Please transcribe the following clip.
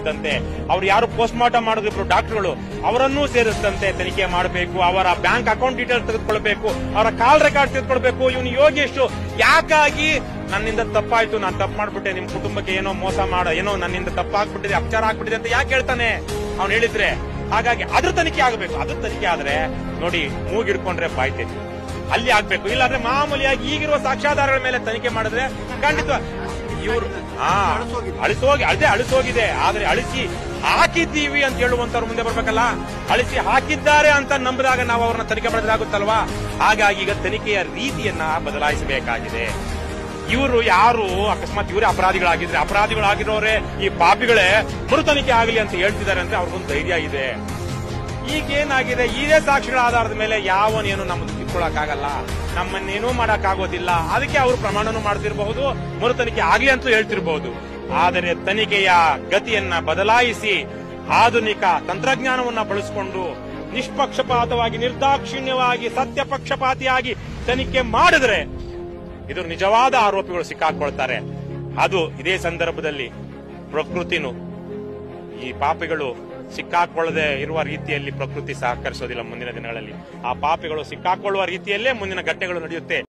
ಸೇರಿಸಿದಂತೆ ಅವ್ರು ಯಾರು post mortem ಮಾಡಿದ್ರು ಡಾಕ್ಟರ್ಗಳು ಅವರನ್ನೂ ಸೇರಿಸಿದಂತೆ ತನಿಖೆ ಮಾಡಬೇಕು ಅವರ ಬ್ಯಾಂಕ್ ಅಕೌಂಟ್ ಡೀಟೇಲ್ಸ್ ತೆಗೆದುಕೊಳ್ಬೇಕು ಅವರ ಕಾಲ್ ರೆಕಾರ್ಡ್ ತೆಗೆದುಕೊಳ್ಬೇಕು ಇವನು ಯೋಗೇಶ್ ಯಾಕಾಗಿ ನನ್ನಿಂದ ತಪ್ಪಾಯ್ತು ನಾನು ತಪ್ಪು ಮಾಡ್ಬಿಟ್ಟೆ ನಿಮ್ ಕುಟುಂಬಕ್ಕೆ ಏನೋ ಮೋಸ ಮಾಡ ಏನೋ ನನ್ನಿಂದ ತಪ್ಪಾಗ್ಬಿಟ್ಟಿದೆ ಅಪಚಾರ ಆಗ್ಬಿಟ್ಟಿದೆ ಅಂತ ಯಾಕೆ ಹೇಳ್ತಾನೆ ಅವ್ನು ಹೇಳಿದ್ರೆ ಹಾಗಾಗಿ ಅದ್ರ ತನಿಖೆ ಆಗಬೇಕು ಅದ್ರ ತನಿಖೆ ಆದ್ರೆ ನೋಡಿ ಮೂಗಿಡ್ಕೊಂಡ್ರೆ ಬಾಯ್ತೆ ಅಲ್ಲಿ ಆಗ್ಬೇಕು ಇಲ್ಲಾಂದ್ರೆ ಮಾಮೂಲಿಯಾಗಿ ಈಗಿರುವ ಸಾಕ್ಷ್ಯಾಧಾರಗಳ ಮೇಲೆ ತನಿಖೆ ಮಾಡಿದ್ರೆ ಖಂಡಿತ ಇವರು ಹಾ ಅಳಿಸೋಗಿ ಅಳದೆ ಅಳಿಸೋಗಿದೆ ಆದ್ರೆ ಅಳಿಸಿ ಹಾಕಿದ್ದೀವಿ ಅಂತ ಹೇಳುವಂತವ್ರು ಮುಂದೆ ಬರ್ಬೇಕಲ್ಲ ಅಳಿಸಿ ಹಾಕಿದ್ದಾರೆ ಅಂತ ನಂಬಿದಾಗ ನಾವು ಅವ್ರನ್ನ ತನಿಖೆ ಮಾಡಿದ್ರಾಗುತ್ತಲ್ವಾ ಹಾಗಾಗಿ ಈಗ ತನಿಖೆಯ ರೀತಿಯನ್ನ ಬದಲಾಯಿಸಬೇಕಾಗಿದೆ ಇವರು ಯಾರು ಅಕಸ್ಮಾತ್ ಇವರೇ ಅಪರಾಧಿಗಳಾಗಿದ್ರೆ ಅಪರಾಧಿಗಳಾಗಿರೋರೆ ಈ ಪಾಪಿಗಳೇ ಮರು ತನಿಖೆ ಆಗಲಿ ಅಂತ ಹೇಳ್ತಿದ್ದಾರೆ ಅಂದ್ರೆ ಅವ್ರಿಗೊಂದು ಧೈರ್ಯ ಇದೆ ಈಗ ಏನಾಗಿದೆ ಇದೇ ಸಾಕ್ಷಿಗಳ ಆಧಾರದ ಮೇಲೆ ಯಾವನೇನು ನಮ್ಮನ್ನು ಕಿತ್ಕೊಳಕ್ಕಾಗಲ್ಲ ನಮ್ಮನ್ನೇನೂ ಮಾಡಕ್ಕಾಗೋದಿಲ್ಲ ಅದಕ್ಕೆ ಅವರು ಪ್ರಮಾಣನೂ ಮಾಡ್ತಿರಬಹುದು ಮರು ತನಿಖೆ ಆಗ್ಲಿ ಅಂತೂ ಹೇಳ್ತಿರಬಹುದು ಆದರೆ ತನಿಖೆಯ ಗತಿಯನ್ನ ಬದಲಾಯಿಸಿ ಆಧುನಿಕ ತಂತ್ರಜ್ಞಾನವನ್ನ ಬಳಸಿಕೊಂಡು ನಿಷ್ಪಕ್ಷಪಾತವಾಗಿ ನಿರ್ದಾಕ್ಷಿಣ್ಯವಾಗಿ ಸತ್ಯ ಪಕ್ಷಪಾತಿಯಾಗಿ ತನಿಖೆ ಮಾಡಿದ್ರೆ ಇದು ನಿಜವಾದ ಆರೋಪಿಗಳು ಸಿಕ್ಕಾಕೊಳ್ತಾರೆ ಅದು ಇದೇ ಸಂದರ್ಭದಲ್ಲಿ ಪ್ರಕೃತಿನು ಈ ಪಾಪಿಗಳು ಸಿಕ್ಕಾಕೊಳ್ಳದೆ ಇರುವ ರೀತಿಯಲ್ಲಿ ಪ್ರಕೃತಿ ಸಹಕರಿಸೋದಿಲ್ಲ ಮುಂದಿನ ದಿನಗಳಲ್ಲಿ ಆ ಪಾಪಿಗಳು ಸಿಕ್ಕಾಕೊಳ್ಳುವ ರೀತಿಯಲ್ಲೇ ಮುಂದಿನ ಘಟ್ಟಗಳು ನಡೆಯುತ್ತೆ